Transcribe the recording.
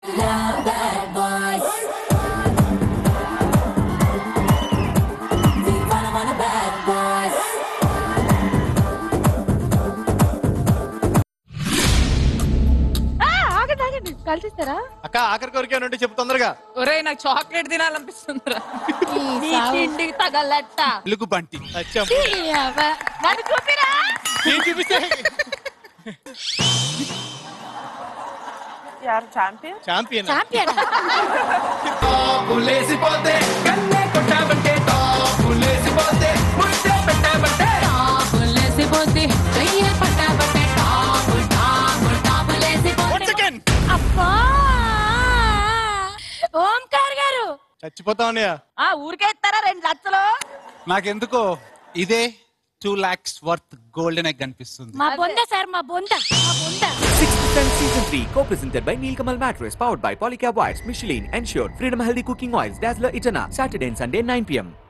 Love bad boys. We wanna wanna bad boys. ఆ, ఆగండి ఆగండి కలిసిస్తారా అక్క ఆఖరి కోరిక నుండి చెప్పు తొందరగా ఒరేయ్ నాకు చాక్లెట్ తినాలనిపిస్తుందిరా ఇంటికి తగలట్ట ఎలుగు బంటి అచ్చా నన్ను చూపిరా ఏం చూపిస్తే యార్ ఛాంపియన్ ఛాంపియన్ చాంపియన్ పులేసిపోతే కన్నే కొట్టాబంటే పులేసిపోతే ముట్టే పెట్టాబంటే లేసిపోతే చెయ్యి పట్టాబట్టే టాపు టాపు టాపు లేసిపోతే అబ్బా ఓంకార్ గారు చచ్చిపోతా ఉన్నాయా ఆ ఊరికే ఇస్తారా రెండు లక్షలు నాకెందుకో ఇదే two lakhs worth golden egg అనిపిస్తుంది మా బొంద సార్ మా బొంద మా బొంద Sixth Sense Season 3, co-presented by Nilkamal Mattress, powered by Polycab Wires, Michelin, Ensure, Freedom Healthy Cooking Oils, Dazzler Itana, Saturday and Sunday 9 p.m.